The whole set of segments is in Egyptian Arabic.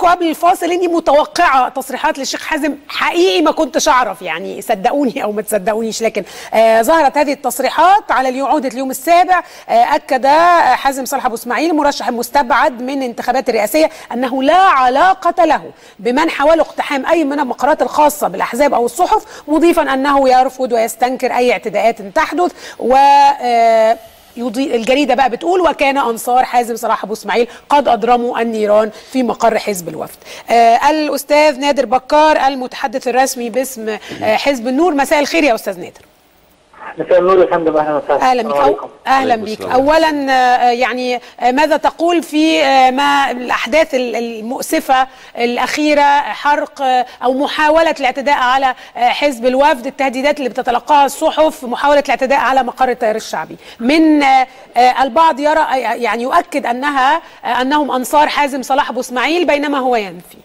لكم قبل الفاصل اني متوقعه تصريحات للشيخ حازم حقيقي ما كنتش اعرف يعني صدقوني او ما تصدقونيش لكن آه ظهرت هذه التصريحات على اليوم عوده اليوم السابع آه اكد حازم صالح ابو اسماعيل مرشح مستبعد من انتخابات الرئاسيه انه لا علاقه له بمن حاولوا اقتحام اي من المقرات الخاصه بالاحزاب او الصحف مضيفا انه يرفض ويستنكر اي اعتداءات تحدث و آه يضي الجريدة بقى بتقول وكان أنصار حازم صلاح أبو إسماعيل قد أضرموا النيران في مقر حزب الوفد آه الأستاذ نادر بكار المتحدث الرسمي باسم آه حزب النور مساء الخير يا أستاذ نادر مساء النور يا فندم اهلا وسهلا اهلا بك أو اهلا بك اولا يعني ماذا تقول في ما الاحداث المؤسفه الاخيره حرق او محاوله الاعتداء على حزب الوفد التهديدات اللي بتتلقاها الصحف محاوله الاعتداء على مقر التيار الشعبي من البعض يرى يعني يؤكد انها انهم انصار حازم صلاح ابو اسماعيل بينما هو ينفي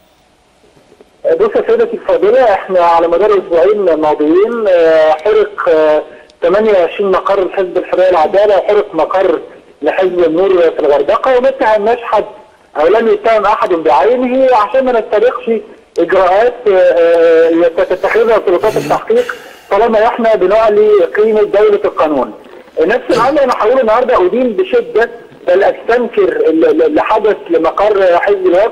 بص يا سيدتي الفاضله احنا على مدار اسبوعين ماضيين حرق 28 مقر لحزب الحريه والعداله وحرق مقر لحزب النور في الغردقه وما اتهمناش حد او لم يتهم احد بعينه عشان ما نستبقش اجراءات تتخذها سلطات التحقيق طالما احنا بنعلي قيمه دوله القانون. نفس الامر انا هقول النهارده ادين بشده بل استنكر اللي حدث لمقر حزب الوفد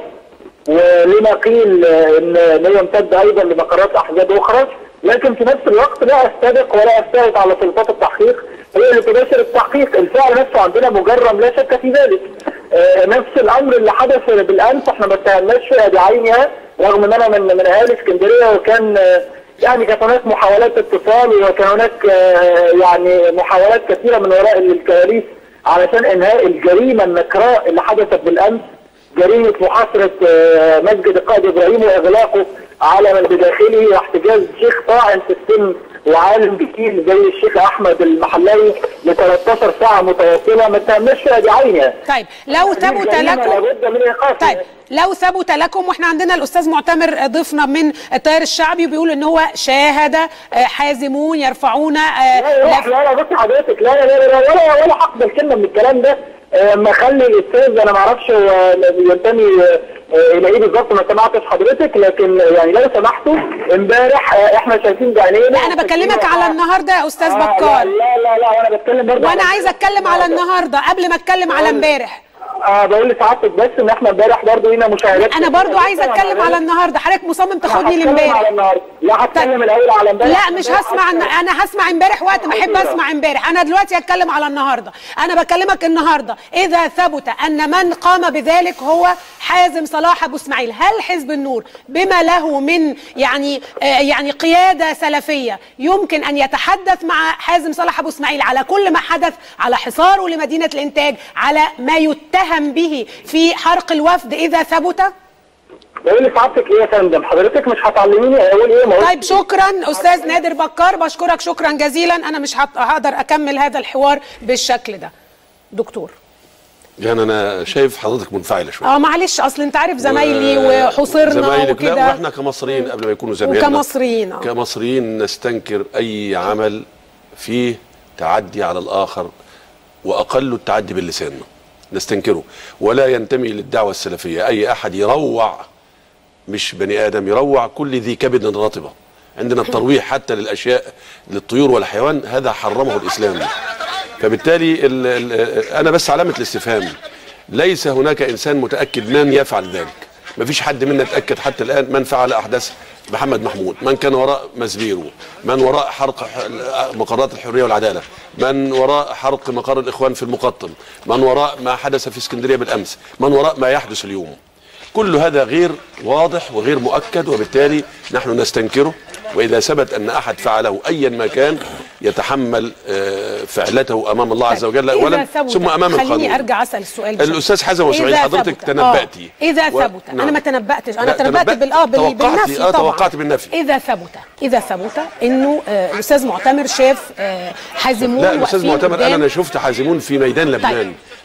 ولما قيل ان يمتد ايضا لمقرات احزاب اخرى لكن في نفس الوقت لا استبق ولا استند على سلطات التحقيق هي اللي تباشر التحقيق الفعل نفسه عندنا مجرم لا شك في ذلك آه نفس الامر اللي حدث بالامس احنا ما اتهمناش فيها بعينها رغم ان انا من من اهالي اسكندريه وكان آه يعني كانت هناك محاولات اتصال وكان هناك آه يعني محاولات كثيره من وراء الكواليس علشان انهاء الجريمه النكراء اللي حدثت بالامس جريمه محاصره مسجد القائد ابراهيم واغلاقه على من بداخله واحتجاز شيخ طاعن في السن وعالم كتير زي الشيخ احمد المحلاوي ل 13 ساعه متواصله ما اتهمناش فيها بعينها. طيب لو ثبت لكم طيب لو ثبت لكم واحنا عندنا الاستاذ معتمر ضيفنا من التيار الشعبي بيقول ان هو شاهد حازمون يرفعون لا لا لا لا بص حضرتك لا لا لا ولا ولا حقبل كلمه من الكلام ده اما خلي الاستاذ انا ما اعرفش هو ينتمي الى ايه بالظبط ما سمعتش حضرتك لكن يعني لو سمحتوا امبارح احنا شايفين بعينينا لا انا بكلمك على النهارده يا استاذ آه بكار لا لا لا وانا بتكلم برضه وانا عايزه اتكلم على النهارده قبل ما اتكلم على امبارح اه بقول لسعادتك بس ان احنا امبارح برضه لينا مشاهدات انا برضو عايزه اتكلم على النهارده حضرتك مصمم تاخدني لامبارح لا هتكلم الاول على امبارح لا مش هسمع انا هسمع امبارح وقت ما احب اسمع امبارح انا دلوقتي هتكلم على النهارده انا بكلمك النهارده اذا ثبت ان من قام بذلك هو حازم صلاح ابو اسماعيل هل حزب النور بما له من يعني آه يعني قياده سلفيه يمكن ان يتحدث مع حازم صلاح ابو اسماعيل على كل ما حدث على حصاره لمدينه الانتاج على ما يتهم به في حرق الوفد اذا ثبت بقول لسعادتك ايه يا فندم حضرتك مش هتعلميني اقول ايه ما طيب شكرا استاذ نادر بكار بشكرك شكرا جزيلا انا مش هقدر اكمل هذا الحوار بالشكل ده دكتور يعني انا شايف حضرتك منفعله شويه اه معلش اصل انت عارف زمايلي وحصرنا زمايلك وكده لا واحنا كمصريين قبل ما يكونوا زمايلنا وكمصريين آه. كمصريين نستنكر اي عمل فيه تعدي على الاخر واقل التعدي باللسان نستنكره ولا ينتمي للدعوه السلفيه اي احد يروع مش بني ادم يروع كل ذي كبد رطبه عندنا الترويح حتى للاشياء للطيور والحيوان هذا حرمه الاسلام فبالتالي ال ال انا بس علامه الاستفهام ليس هناك انسان متاكد من يفعل ذلك ما فيش حد منا اتاكد حتى الان من فعل احداث محمد محمود من كان وراء مزبيرو من وراء حرق مقرات الحريه والعداله من وراء حرق مقر الاخوان في المقطم من وراء ما حدث في اسكندريه بالامس من وراء ما يحدث اليوم كل هذا غير واضح وغير مؤكد وبالتالي نحن نستنكره واذا ثبت ان احد فعله ايا ما كان يتحمل فعلته امام الله عز وجل ولا ثم امام خليني القانون ارجع اسال السؤال بشكل. الاستاذ حسن وسعيد حضرتك تنبأتي آه. اذا و... ثبت انا ما تنبأتش انا لا، تنبأت تنبأت. بالاه بال- توقعتي. بالنفي آه، طبعا توقعت بالنفي. اذا ثبت اذا ثبت انه آه، الاستاذ معتمر شاف آه، حازمون لا الاستاذ واقفين معتمر قال قدام- انا شفت حازمون في ميدان لبنان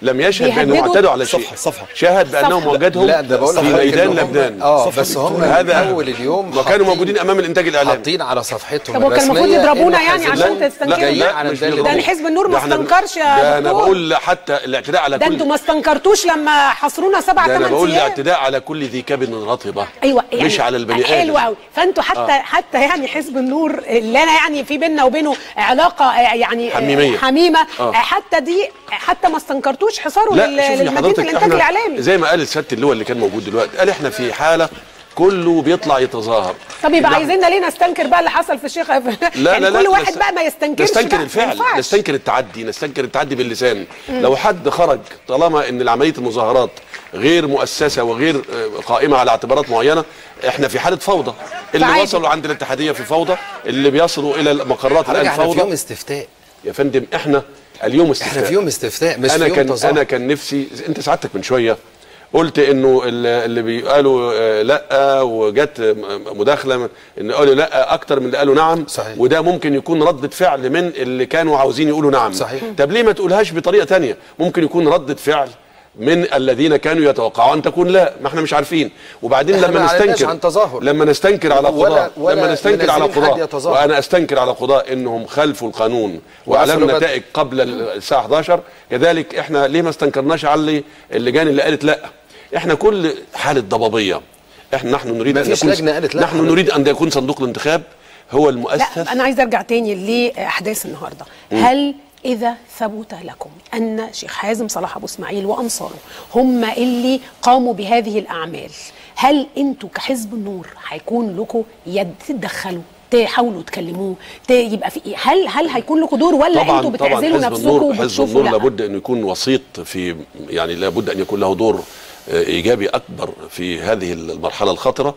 لم يشهد بانهم بيهددوا- اعتدوا على شيء صفحة- صفحة. شهد بانهم صفحة. وجدهم لا ده بقول في لحضرتك ميدان إن هم- لبنان اه صفحة بس هم هذا من اول اليوم وكانوا حاطين- موجودين امام الانتاج الاعلامي حاطين على صفحتهم طب هو كان المفروض الرسمية يضربونا إن يعني حزب عشان الله تستنكروا؟ جايين على مش ميدان بيضربونا. ده الحزب النور ما ده احنا- استنكرش يا ده انا دكتور. بقول حتى الاعتداء على ده كل انتوا ما استنكرتوش لما حصرونا سبع ده انا ثمان بقول ايام الاعتداء على كل ذي كبد رطبه ايوه يعني مش على البني ادم حلو قوي فانتوا حتى آه. حتى يعني حزب النور اللي انا يعني في بيننا وبينه علاقه آه، يعني آه، حميمية. حميمه آه. آه. حتى دي حتى ما استنكرتوش حصاره لل- لا شوفي للمدينه حضرتك الانتاج احنا الاعلامي زي ما قال سياده اللواء اللي كان موجود دلوقتي قال احنا في حاله كله بيطلع يتظاهر طب يبقى إحنا- عايزيننا ليه نستنكر بقى اللي حصل في الشيخ لا يعني لا لا كل واحد نست- بقى ما يستنكرش نستنكر بقى، ما الفعل ينفعش. نستنكر التعدي نستنكر التعدي باللسان لو حد خرج طالما ان عمليه المظاهرات غير مؤسسه وغير آه، قائمه على اعتبارات معينه احنا في حاله فوضى اللي فعادي. وصلوا عند الاتحاديه في فوضى اللي بيصلوا الى المقرات حضرتك الان احنا في يوم فوضى استفتاء يا فندم احنا اليوم استفتاء احنا في يوم استفتاء مش انا في يوم كان تظاهر انا كان نفسي انت سعادتك من شويه قلت انه ال- اللي بيقالوا آه، لا وجت م- مداخله من- ان قالوا لا اكتر من اللي قالوا نعم صحيح. وده ممكن يكون ردة فعل من اللي كانوا عاوزين يقولوا نعم صحيح. طب ليه ما تقولهاش بطريقه تانية ممكن يكون ردة فعل من الذين كانوا يتوقعوا ان تكون لا ما احنا مش عارفين وبعدين إحنا لما ما أعلناش نستنكر عن تظاهر. لما نستنكر على ولا- قضاء ولا لما نستنكر على منزلين حد قضاء يتظاهر. وانا استنكر على قضاء انهم خلفوا القانون وأصلوا واعلنوا بد- نتائج قبل الساعه 11 كذلك احنا ليه ما استنكرناش على اللي- اللجان اللي قالت لا احنا كل حاله ضبابيه احنا نحن نريد ان مفيش يكون لجنة قالت لا نحن حضرتك. نريد ان يكون صندوق الانتخاب هو المؤسس لا انا عايز ارجع تاني لاحداث النهارده هل اذا ثبت لكم ان شيخ حازم صلاح ابو اسماعيل وانصاره هم اللي قاموا بهذه الاعمال هل انتوا كحزب النور هيكون لكم يد تتدخلوا تحاولوا تكلموه ت- يبقى في إيه؟ هل هل هيكون لكم دور ولا طبعا انتوا طبعا بتعزلوا حزب نفسكم النور حزب وبتشوفوا النور لا؟ لابد ان يكون وسيط في يعني لابد ان يكون له دور آه، ايجابي اكبر في هذه المرحله الخطره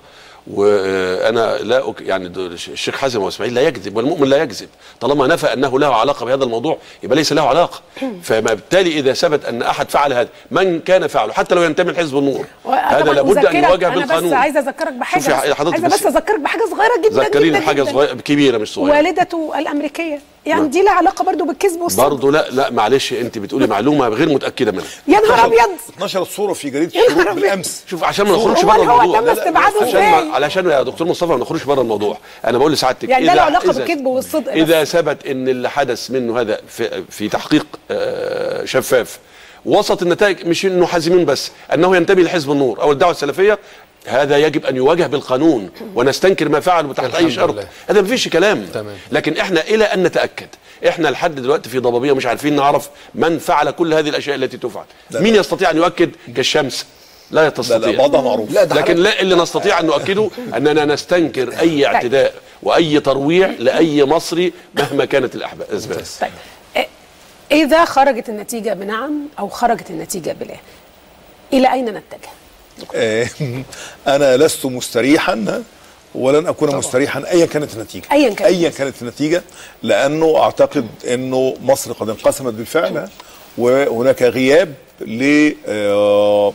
وانا لا أك... يعني د- الشيخ حازم واسماعيل لا يكذب والمؤمن لا يكذب طالما نفى انه له علاقه بهذا الموضوع يبقى ليس له علاقه فبالتالي اذا ثبت ان احد فعل هذا من كان فعله حتى لو ينتمي لحزب النور هذا طبعاً لابد ان أذكرك- يواجه انا بالقانون بس عايزه اذكرك بحاجه شوفي بس. حضرتك عايزه بس- بس اذكرك بحاجه صغيره جدا ذكريني جدا حاجه جداً. صغيره كبيره مش صغيره والدته الامريكيه يعني دي لها علاقه برضو بالكذب والصدق برضه لا لا معلش انت بتقولي معلومه غير متاكده منها يا نهار ابيض اتنشرت صوره في جريده يا نهار الشروق أبيض. بالامس شوف عشان ما نخرجش أمال بره هو الموضوع تم لا، لا، استبعاده عشان إزاي؟ ما علشان يا دكتور مصطفى ما نخرجش بره الموضوع انا بقول لسعادتك يعني ده إذا- له علاقة إذا- بالكذب والصدق بس. اذا ثبت ان اللي حدث منه هذا في, في تحقيق آه، شفاف وسط النتائج مش انه حازمين بس انه ينتمي لحزب النور او الدعوه السلفيه هذا يجب ان يواجه بالقانون ونستنكر ما فعله تحت اي الحمد شرط لله. هذا مفيش كلام تمام. لكن احنا الى ان نتاكد احنا لحد دلوقتي في ضبابيه مش عارفين نعرف من فعل كل هذه الاشياء التي تفعل مين يستطيع ان يؤكد كالشمس لا لا تستطيع لا بعضها معروف لا ده لكن لا اللي نستطيع ان نؤكده اننا نستنكر اي اعتداء واي ترويع لاي مصري مهما كانت الأحب- الاسباب طيب إيه- اذا خرجت النتيجه بنعم او خرجت النتيجه بلا الى اين نتجه آه، انا لست مستريحا ولن اكون مستريحا ايا كانت النتيجه أياً كانت ايا كانت النتيجه لانه اعتقد انه مصر قد انقسمت بالفعل وهناك غياب ل آه،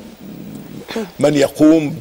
من يقوم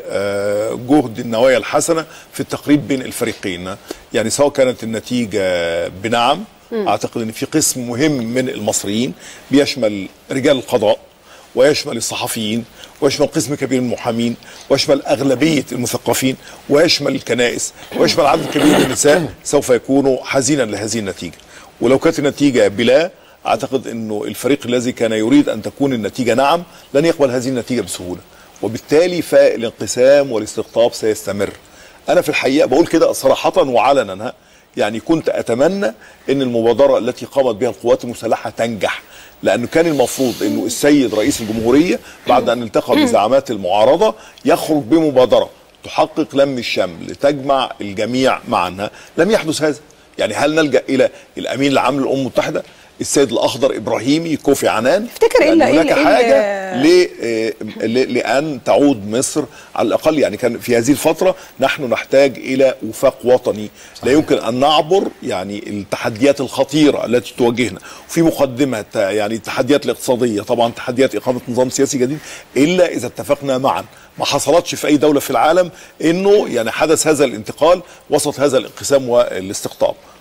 بجهد النوايا الحسنه في التقريب بين الفريقين يعني سواء كانت النتيجه بنعم اعتقد ان في قسم مهم من المصريين بيشمل رجال القضاء ويشمل الصحفيين ويشمل قسم كبير من المحامين ويشمل أغلبية المثقفين ويشمل الكنائس ويشمل عدد كبير من النساء سوف يكونوا حزينا لهذه النتيجة ولو كانت النتيجة بلا أعتقد أنه الفريق الذي كان يريد أن تكون النتيجة نعم لن يقبل هذه النتيجة بسهولة وبالتالي فالانقسام والاستقطاب سيستمر أنا في الحقيقة بقول كده صراحة وعلنا يعني كنت اتمنى ان المبادره التي قامت بها القوات المسلحه تنجح لانه كان المفروض انه السيد رئيس الجمهوريه بعد ان التقى بزعامات المعارضه يخرج بمبادره تحقق لم الشمل تجمع الجميع معا لم يحدث هذا يعني هل نلجا الى الامين العام للامم المتحده السيد الاخضر ابراهيمي كوفي عنان افتكر إيه لأن اللي- هناك إيه اللي- حاجه ل- آه، ل- لان تعود مصر على الاقل يعني كان في هذه الفتره نحن نحتاج الى وفاق وطني لا يمكن ان نعبر يعني التحديات الخطيره التي تواجهنا وفي مقدمه يعني التحديات الاقتصاديه طبعا تحديات اقامه نظام سياسي جديد الا اذا اتفقنا معا ما حصلتش في اي دوله في العالم انه يعني حدث هذا الانتقال وسط هذا الانقسام والاستقطاب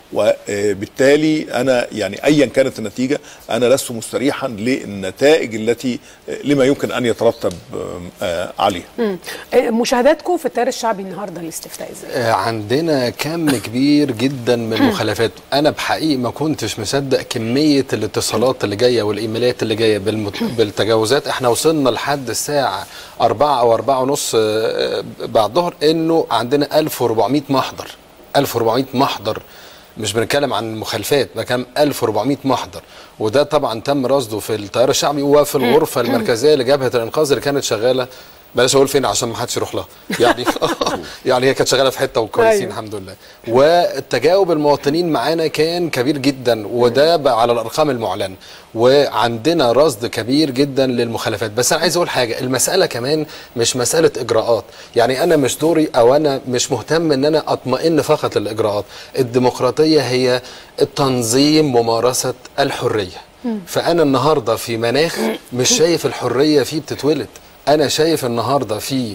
وبالتالي انا يعني ايا كانت النتيجه انا لست مستريحا للنتائج التي لما يمكن ان يترتب آه، عليها مم. آه، مشاهداتكم في التيار الشعبي النهارده الاستفتاء ازاي؟ آه، عندنا كم كبير جدا من المخالفات انا بحقيقي ما كنتش مصدق كميه الاتصالات اللي جايه والايميلات اللي جايه بالمت... بالتجاوزات احنا وصلنا لحد الساعه 4 او 4 ونص آه، بعد الظهر انه عندنا 1400 محضر 1400 محضر مش بنتكلم عن مخالفات ده كان 1400 محضر وده طبعا تم رصده في التيار الشعبي وفي الغرفه المركزيه لجبهه الانقاذ اللي كانت شغاله بلاش اقول فين عشان ما حدش يروح لها يعني يعني هي كانت شغاله في حته وكويسين أيوة. الحمد لله والتجاوب المواطنين معانا كان كبير جدا وده بقى على الارقام المعلنه وعندنا رصد كبير جدا للمخالفات بس انا عايز اقول حاجه المساله كمان مش مساله اجراءات يعني انا مش دوري او انا مش مهتم ان انا اطمئن فقط للاجراءات الديمقراطيه هي التنظيم ممارسه الحريه فانا النهارده في مناخ مش شايف الحريه فيه بتتولد انا شايف النهارده في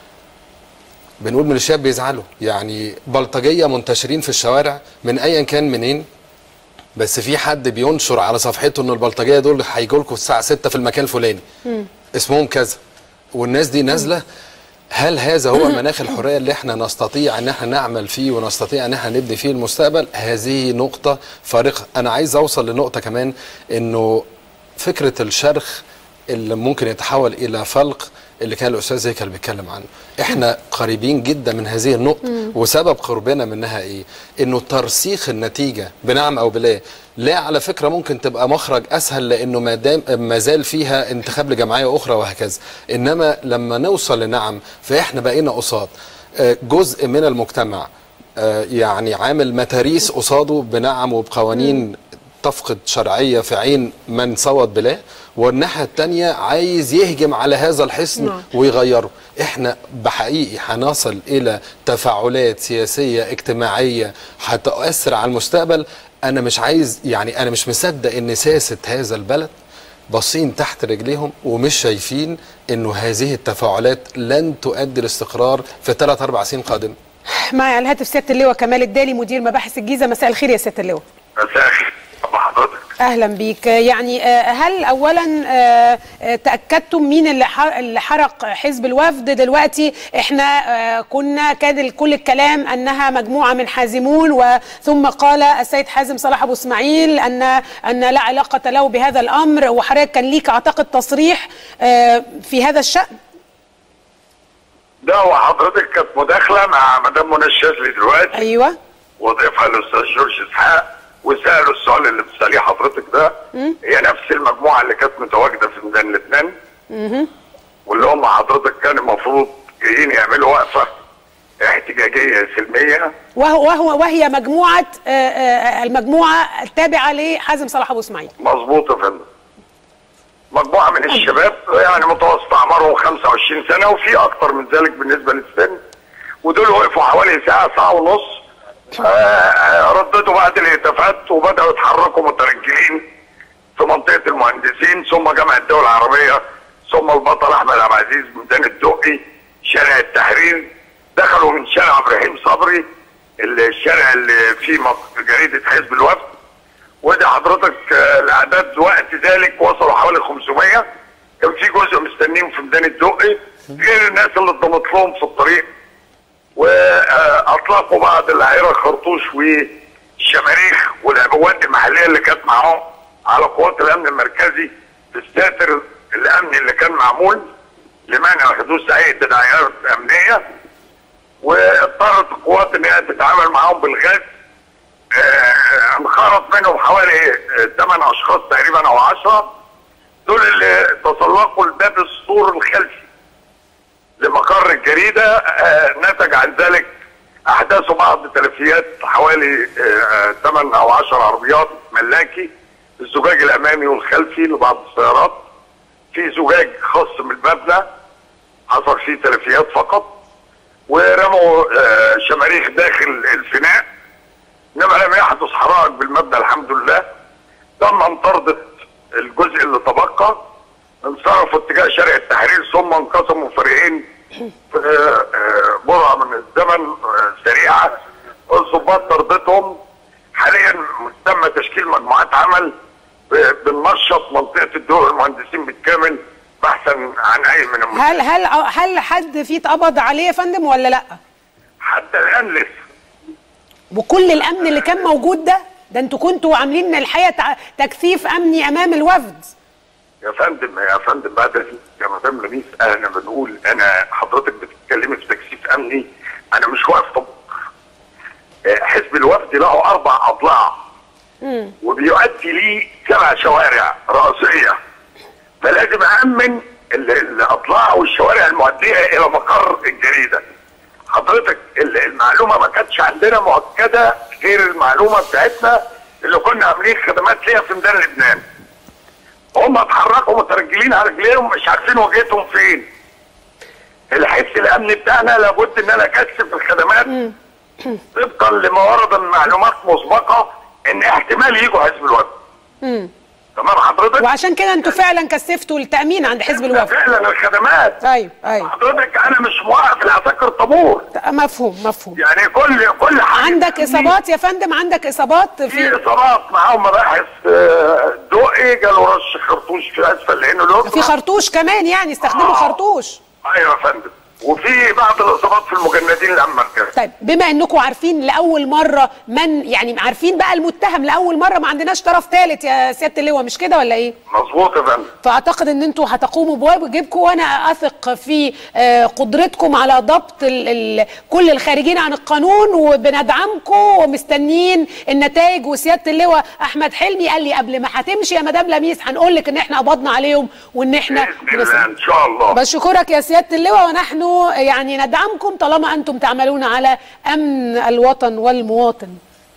بنقول من الشباب بيزعلوا يعني بلطجيه منتشرين في الشوارع من ايا كان منين بس في حد بينشر على صفحته ان البلطجيه دول هيجوا لكم الساعه 6 في المكان الفلاني اسمهم كذا والناس دي نازله هل هذا هو مناخ الحريه اللي احنا نستطيع ان احنا نعمل فيه ونستطيع ان احنا نبني فيه المستقبل هذه نقطه فارقه انا عايز اوصل لنقطه كمان انه فكره الشرخ اللي ممكن يتحول الى فلق اللي كان الاستاذ هيكل بيتكلم عنه احنا قريبين جدا من هذه النقطه وسبب قربنا منها ايه انه ترسيخ النتيجه بنعم او بلا لا على فكره ممكن تبقى مخرج اسهل لانه ما دام ما زال فيها انتخاب لجمعيه اخرى وهكذا انما لما نوصل لنعم فاحنا بقينا قصاد آه، جزء من المجتمع آه، يعني عامل متاريس قصاده بنعم وبقوانين تفقد شرعية في عين من صوت بلا والناحية التانية عايز يهجم على هذا الحصن نعم. ويغيره احنا بحقيقي هنصل الى تفاعلات سياسية اجتماعية هتؤثر على المستقبل انا مش عايز يعني انا مش مصدق ان سياسة هذا البلد باصين تحت رجليهم ومش شايفين انه هذه التفاعلات لن تؤدي لاستقرار في ثلاث اربع سنين قادمه معي على الهاتف سياده اللواء كمال الدالي مدير مباحث الجيزه مساء الخير يا سياده اللواء مساء الخير طبعا حضرتك اهلا بيك يعني آه، هل اولا آه، آه، تاكدتم مين اللي ح- اللي حرق حزب الوفد دلوقتي احنا آه، كنا كان كل الكلام انها مجموعه من حازمون وثم قال السيد حازم صلاح ابو اسماعيل ان ان لا علاقه له بهذا الامر وحضرتك كان ليك اعتقد تصريح آه، في هذا الشان ده وحضرتك كانت مداخله مع مدام منى الشاذلي دلوقتي ايوه وضيفها الاستاذ جورج اسحاق وسالوا السؤال اللي بتساليه حضرتك ده هي نفس المجموعه اللي كانت متواجده في ميدان الاثنين واللي هم حضرتك كان المفروض جايين يعملوا وقفه احتجاجيه سلميه وهو وهو وهي مجموعه آه، آه، المجموعه التابعه لحازم صلاح ابو اسماعيل مظبوط يا فندم مجموعه من الشباب يعني متوسط اعمارهم 25 سنه وفي اكتر من ذلك بالنسبه للسن ودول وقفوا حوالي ساعه ساعه ونص آه، آه، رددوا بعد الهتافات وبداوا يتحركوا مترجلين في منطقه المهندسين ثم جامعه الدول العربيه ثم البطل احمد عبد العزيز ميدان الدقي شارع التحرير دخلوا من شارع عبد الرحيم صبري الشارع اللي فيه مق- جريده حزب الوفد ودي حضرتك آه، الاعداد وقت ذلك وصلوا حوالي 500 كان في جزء مستنيهم في ميدان الدقي غير الناس اللي اتضمت لهم في الطريق واطلقوا بعض العيره الخرطوش والشماريخ والعبوات المحليه اللي كانت معاهم على قوات الامن المركزي في الساتر الامني اللي كان معمول لمنع حدوث اي تداعيات امنيه واضطرت القوات ان هي تتعامل معاهم بالغاز آه، انخرط منهم حوالي 8 اشخاص تقريبا او 10 دول اللي تسلقوا الباب السور الخلفي لمقر الجريده آه، نتج عن ذلك احداث بعض تلفيات حوالي 8 او 10 عربيات ملاكي الزجاج الامامي والخلفي لبعض السيارات في زجاج خاص بالمبنى حصل فيه تلفيات فقط ورموا آه، شماريخ داخل الفناء انما لم يحدث حرائق بالمبنى الحمد لله تم انطردة الجزء اللي تبقى انصرفوا اتجاه شارع التحرير ثم انقسموا فريقين في آه، برعه من الزمن آه، سريعه الضباط طردتهم تم تشكيل مجموعات عمل ب- بننشط منطقه الدول المهندسين بالكامل بحثا عن اي من المشكلات هل هل هل حد فيه اتقبض عليه يا فندم ولا لا حتى الان لسه وكل الامن اللي كان موجود ده ده انتوا كنتوا عاملين الحقيقه تع- تكثيف امني امام الوفد يا فندم يا فندم بعد إذنك يا مدام لميس انا بنقول انا حضرتك بتتكلمي في تكثيف امني انا مش واقف طب آه، حزب الوفد له اربع اضلاع وبيؤدي لي سبع شوارع رئيسيه فلازم امن ال- الاضلاع والشوارع المؤديه الى مقر الجريده حضرتك ال- المعلومه ما كانتش عندنا مؤكده غير المعلومه بتاعتنا اللي كنا عاملين خدمات ليها في ميدان لبنان هم اتحركوا مترجلين على رجليهم مش عارفين وجهتهم فين الحس الامني بتاعنا لابد ان انا اكثف الخدمات طبقا لما ورد من معلومات مسبقه ان احتمال يجوا حزب الوفد تمام حضرتك وعشان كده انتوا فعلا كثفتوا التامين عند حزب الوفد فعلا الخدمات ايوه ايوه حضرتك انا مش موقف العساكر طابور مفهوم مفهوم يعني كل كل حاجه عندك اصابات يا فندم عندك اصابات في في اصابات معاهم مباحث آه، دقي جاله رش خرطوش في اسفل لانه اليسرى في خرطوش كمان يعني استخدموا آه. خرطوش ايوه يا فندم وفي بعض الاصابات في المجندين الامن المركزي طيب بما انكم عارفين لاول مره من يعني عارفين بقى المتهم لاول مره ما عندناش طرف ثالث يا سياده اللواء مش كده ولا ايه؟ مظبوط يا فندم فاعتقد ان انتوا هتقوموا بواجبكم وانا اثق في آه، قدرتكم على ضبط ال ال كل الخارجين عن القانون وبندعمكم ومستنيين النتائج وسياده اللواء احمد حلمي قال لي قبل ما هتمشي يا مدام لميس هنقول لك ان احنا قبضنا عليهم وان احنا باذن الله ان شاء الله بشكرك يا سياده اللواء ونحن يعني ندعمكم طالما انتم تعملون على امن الوطن والمواطن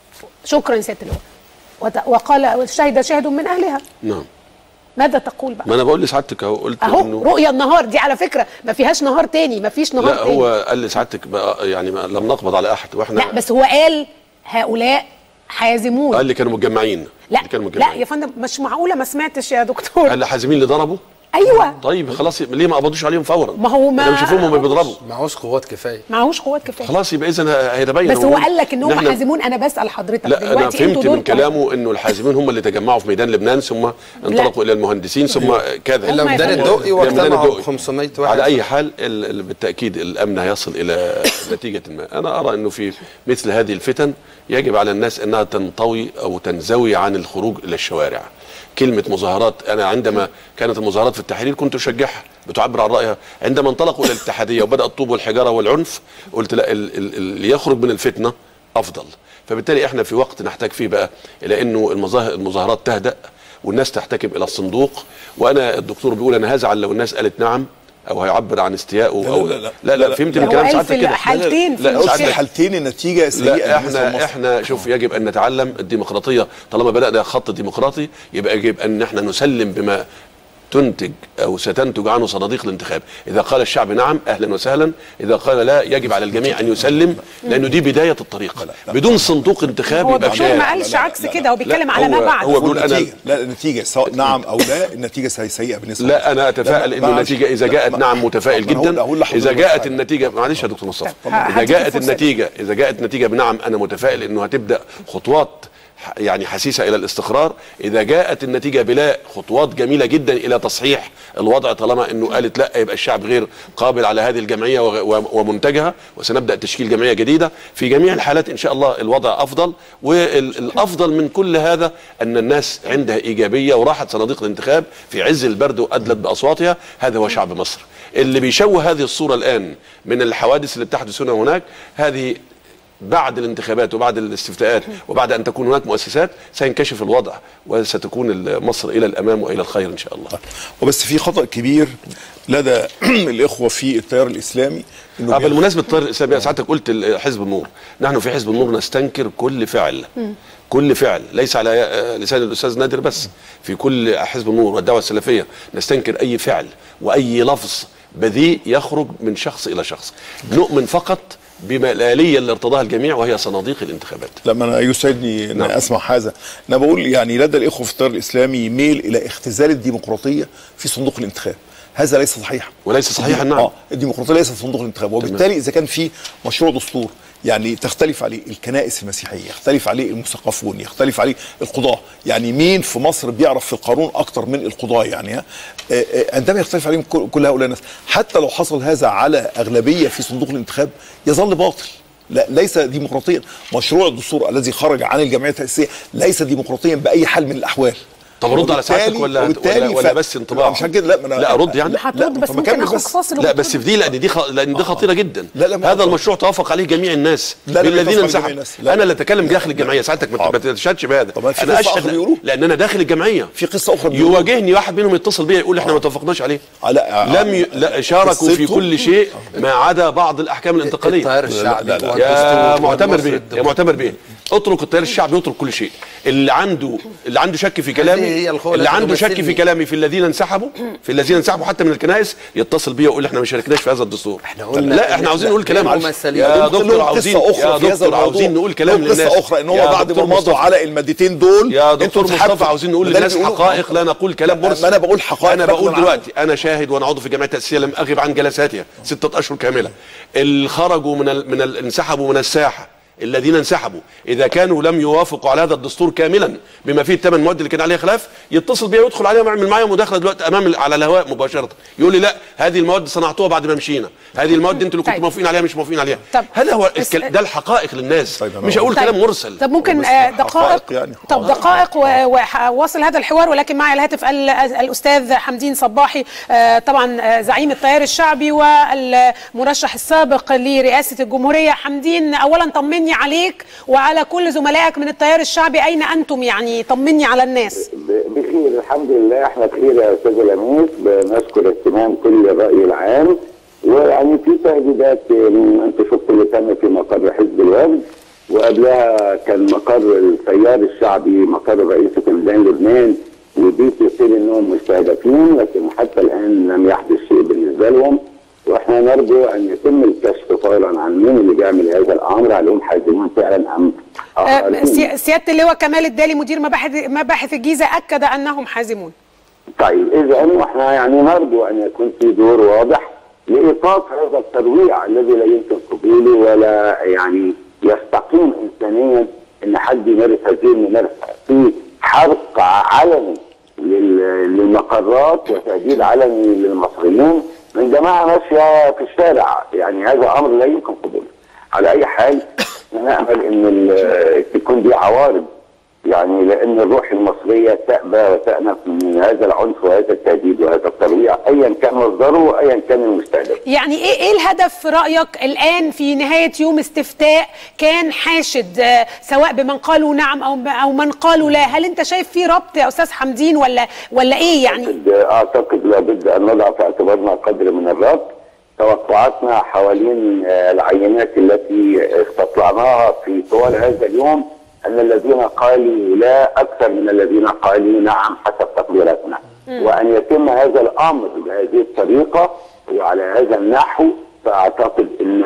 شكرا سياده اللواء وت- وقال شهد شاهد من اهلها نعم ماذا تقول بقى ما انا بقول لسعادتك اهو قلت اهو انه رؤيا النهار دي على فكره ما فيهاش نهار تاني ما فيش نهار لا تاني هو قال لسعادتك بقى يعني ما لم نقبض على احد واحنا لا بس هو قال هؤلاء حازمون قال لي كانوا متجمعين لا اللي كانوا لا متجمعين يا فندم مش معقوله ما سمعتش يا دكتور قال لي حازمين اللي ضربوا ايوه طيب خلاص يبقى ليه ما قبضوش عليهم فورا ما هو ما- انا بشوفهم هم بيضربوا معهوش قوات كفايه معهوش قوات كفايه خلاص يبقى اذا هيتبين بس هو موجود. قال لك ان هم إحنا- حازمون انا بسال حضرتك لا انا دلوقتي فهمت انتوا من دوركم كلامه انه الحازمين هم اللي تجمعوا في ميدان لبنان ثم انطلقوا الى المهندسين ثم كذا الا هم ميدان يفهموا. الدقي إلى ميدان واجتمعوا الدقي. 500 واحد على اي حال ال- ال- بالتاكيد الامن هيصل الى نتيجه ما انا ارى انه في مثل هذه الفتن يجب على الناس انها تنطوي او تنزوي عن الخروج الى الشوارع كلمة مظاهرات أنا عندما كانت المظاهرات في التحرير كنت أشجعها بتعبر عن رأيها عندما انطلقوا إلى الاتحادية وبدأ الطوب والحجارة والعنف قلت لا ال- ال- اللي يخرج من الفتنة أفضل فبالتالي احنا في وقت نحتاج فيه بقى إلى أنه المظاهر المظاهرات تهدأ والناس تحتكم إلى الصندوق وأنا الدكتور بيقول أنا هزعل لو الناس قالت نعم أو هيعبر عن استيائه أو لا، لا، لا. لا, لا, لا، فهمت لا، من هو كلام قال سعادتك في كده الحالتين في لا، لا المشكلة. في الحالتين النتيجه سيئه لا بالنسبة احنا لمصر. احنا شوف يجب ان نتعلم الديمقراطيه طالما بدانا خط ديمقراطي يبقى يجب ان احنا نسلم بما تنتج او ستنتج عنه صناديق الانتخاب اذا قال الشعب نعم اهلا وسهلا اذا قال لا يجب على الجميع ان يسلم لانه دي بدايه الطريق بدون صندوق انتخاب هو يبقى الدكتور شارع. ما قالش لا، لا، عكس لا، لا. كده هو بيتكلم لا، على ما هو- بعد هو بيقول أنا- النتيجة لا النتيجة سواء نعم أو لا النتيجة سيئة بالنسبة لا لمصر. انا اتفائل لا، انه معلش. النتيجه اذا لا، جاءت ما- نعم متفائل ما أنا هقول- جدا هقول لحضرتك اذا جاءت حاجة. النتيجه معلش يا دكتور مصطفى طيب، اذا هديك جاءت الفرصة. النتيجه اذا جاءت النتيجه بنعم انا متفائل انه هتبدا خطوات ح- يعني حسيسه الى الاستقرار اذا جاءت النتيجه بلا خطوات جميله جدا الى تصحيح الوضع طالما انه قالت لا يبقى الشعب غير قابل على هذه الجمعيه وغ- و- ومنتجها وسنبدا تشكيل جمعيه جديده في جميع الحالات ان شاء الله الوضع افضل والافضل من كل هذا ان الناس عندها ايجابيه وراحت صناديق الانتخاب في عز البرد وادلت باصواتها هذا هو شعب مصر اللي بيشوه هذه الصوره الان من الحوادث اللي بتحدث هنا وهناك هذه بعد الانتخابات وبعد الاستفتاءات وبعد ان تكون هناك مؤسسات سينكشف الوضع وستكون مصر الى الامام والى الخير ان شاء الله. وبس في خطأ كبير لدى الإخوة في التيار الإسلامي إنه آه بياخد- بالمناسبه الطير الاسلامي ساعتك قلت ال- حزب النور نحن في حزب النور نستنكر كل فعل كل فعل ليس على آه، لسان الاستاذ نادر بس في كل حزب النور والدعوه السلفيه نستنكر اي فعل واي لفظ بذيء يخرج من شخص الى شخص نؤمن فقط بما الاليه اللي ارتضاها الجميع وهي صناديق الانتخابات لما انا يسعدني ان نعم. اسمع هذا انا بقول يعني لدى الاخوه في التيار الاسلامي ميل الى اختزال الديمقراطيه في صندوق الانتخاب هذا ليس صحيحا وليس صحيحا، نعم. اه الديمقراطيه ليست صندوق الانتخاب وبالتالي اذا كان في مشروع دستور يعني تختلف عليه الكنائس المسيحيه يختلف عليه المثقفون يختلف عليه القضاه يعني مين في مصر بيعرف في القانون اكتر من القضاه يعني ها؟ آه، آه، عندما يختلف عليهم كل كل هؤلاء الناس حتى لو حصل هذا على اغلبيه في صندوق الانتخاب يظل باطل لا ليس ديمقراطيا مشروع الدستور الذي خرج عن الجمعيه التاسيسيه ليس ديمقراطيا باي حال من الاحوال طب رد على سعادتك وبالتالي- ولا وبالتالي ولا, ولا ف- بس انطباع مش كده لا ما أنا- لا رد يعني لا، هترد بس طب ممكن أكمل اخد بس. فاصل لا بس في دي لان دي خ... لان دي خطيره جدا لا، لا، ما هذا هو- المشروع توافق عليه جميع الناس لا، لا، بالذين يتفق عليه انسحبوا جميع الناس. لا. انا اللي اتكلم داخل الجمعيه ساعتك ما حاضر. ما تشهدش بهذا طب في انا قصة أخرى اشهد بيقولوا؟ لان انا داخل الجمعيه في قصه اخرى بيقولوا- يواجهني واحد منهم يتصل بيا يقول احنا ما توافقناش عليه لا، لم ي... لا شاركوا في قصته- كل شيء ما عدا بعض الاحكام الانتقاليه التيار الشعبي لا، لا. والدستور يا معتمر والنصر بيه يا الديمقراطي. معتمر بيه اترك التيار الشعبي يترك كل شيء اللي عنده اللي عنده شك في كلامي هذه هي القوة اللي التي عنده شك في تمثلني. كلامي في الذين انسحبوا في الذين انسحبوا حتى من الكنائس يتصل بيا ويقول احنا ما شاركناش في هذا الدستور احنا قلنا لا احنا عاوزين نقول كلام الممثلين. يا لهم- دكتور لهم عاوزين قصة أخرى يا في هذا دكتور الموضوع. عاوزين نقول كلام لهم للناس قصة أخرى إن هو يا بعد ما دكتور مضوا مصطفى. على المادتين دول يا أنتوا دكتور انسحبتوا. مصطفى عاوزين نقول ده اللي للناس بيقولوه. حقائق لا نقول كلام ما مرسل أنا بقول حقائق انا بقول رغم العالم. دلوقتي انا شاهد وانا عضو في الجمعيه التاسيسيه لم اغب عن جلساتها ستة اشهر كامله اللي خرجوا من ال... من ال... انسحبوا من الساحه الذين انسحبوا اذا كانوا لم يوافقوا على هذا الدستور كاملا بما فيه الثمان مواد اللي كان عليها خلاف يتصل بيا ويدخل عليها ويعمل معايا مداخله دلوقتي امام ال- على الهواء مباشره يقول لي لا هذه المواد صنعتوها بعد ما مشينا هذه المواد انتوا اللي كنتوا طيب. موافقين عليها مش موافقين عليها طب. هذا هو بس- الكل... ده الحقائق للناس طيب، أنا مش هقول طيب. كلام مرسل طب ممكن بس آه، دقائق حقائق يعني. طب دقائق و- وواصل هذا الحوار ولكن معي على الهاتف ال- الاستاذ حمدين صباحي آه، طبعا آه، زعيم التيار الشعبي والمرشح السابق لرئاسه الجمهوريه حمدين اولا طمني عليك وعلى كل زملائك من التيار الشعبي اين انتم يعني طمني على الناس ب- بخير الحمد لله احنا بخير يا استاذ لميس بنشكر اهتمام كل الراي العام ويعني في تهديدات م، انت شفت اللي تم في مقر حزب الوفد وقبلها كان مقر التيار الشعبي مقر الرئيس في ميدان لبنان ودي تقول انهم مستهدفين لكن حتى الان لم يحدث شيء بالنسبه لهم واحنا نرجو ان يتم الكشف فورا عن مين اللي بيعمل هذا الامر هل هم حازمون فعلا ام آه، آخرين؟ سي- سياده اللواء كمال الدالي مدير مباحث مباحث الجيزه اكد انهم حازمون طيب اذا احنا يعني نرجو ان يكون في دور واضح لايقاف هذا الترويع الذي لا يمكن قبوله ولا يعني يستقيم انسانيا ان حد يمارس هذه الممارسه في حرق علني لل- للمقرات وتهديد علني للمصريين من جماعه ماشيه في الشارع يعني هذا امر لا يمكن قبوله على اي حال نامل ان ال- تكون دي عوارض يعني لان الروح المصريه تأبى وتأنف من هذا العنف وهذا التهديد وهذا الترويع ايا كان مصدره وايا كان المستهدف. يعني ايه ايه الهدف في رايك الان في نهايه يوم استفتاء كان حاشد آه، سواء بمن قالوا نعم او او من قالوا لا هل انت شايف في ربط يا استاذ حمدين ولا ولا ايه يعني أعتقد- اعتقد لابد ان نضع في اعتبارنا قدر من الربط توقعاتنا حوالين آه، العينات التي استطلعناها في طوال هذا اليوم ان الذين قالوا لا اكثر من الذين قالوا نعم حسب تقديراتنا وان يتم هذا الامر بهذه الطريقه وعلى هذا النحو فاعتقد ان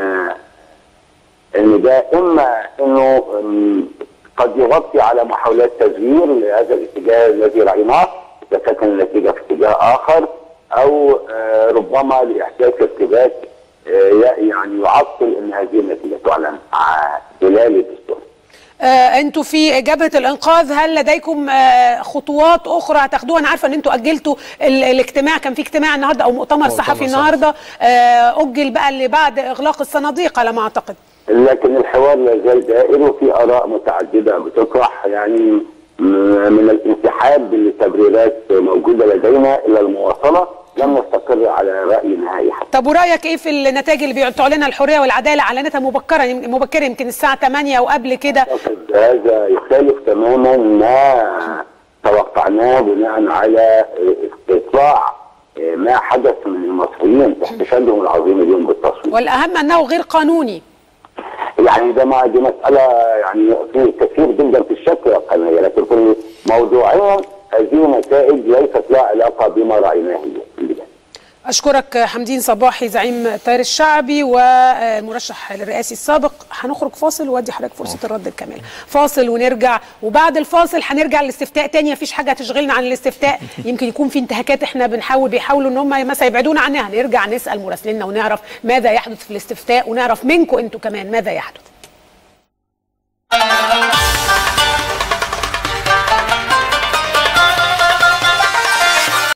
ان ده اما انه أم، قد يغطي على محاولات تزوير لهذا الاتجاه الذي رايناه اذا كانت النتيجه في اتجاه اخر او آه، ربما لاحداث ارتباك آه، ي- يعني يعطل ان هذه النتيجه تعلن ع- خلال الدستور. آه انتوا في جبهه الانقاذ هل لديكم آه خطوات اخرى هتاخدوها انا عارفه ان انتوا اجلتوا ال- الاجتماع كان في اجتماع النهارده او مؤتمر مؤتمر صحفي صحفي. النهارده آه اجل بقى اللي بعد اغلاق الصناديق على ما اعتقد لكن الحوار لا زال دائر وفي اراء متعدده بتطرح يعني م- من الانسحاب لتبريرات موجوده لدينا الى المواصله لم نستقر على راي نهائي حتى. طب ورايك ايه في النتائج اللي بتعلنها الحريه والعداله اعلنتها مبكرا يم- مبكرا يمكن الساعه 8 او قبل كده أعتقد هذا يخالف تماما ما توقعناه بناء على استطلاع ما حدث من المصريين في احتفالهم العظيم اليوم بالتصويت. والاهم انه غير قانوني يعني ده ما دي مساله يعني في كثير جدا في الشك والقضيه لكن كل موضوعيا هذه نتائج ليست لها علاقه بما رايناه اليوم. اشكرك حمدين صباحي زعيم التيار الشعبي والمرشح الرئاسي السابق هنخرج فاصل وادي حضرتك فرصه الرد الكامل فاصل ونرجع وبعد الفاصل هنرجع للاستفتاء تاني مفيش حاجه تشغلنا عن الاستفتاء يمكن يكون في انتهاكات احنا بنحاول بيحاولوا ان هم مثلا يبعدونا عنها نرجع نسال مراسليننا ونعرف ماذا يحدث في الاستفتاء ونعرف منكم انتوا كمان ماذا يحدث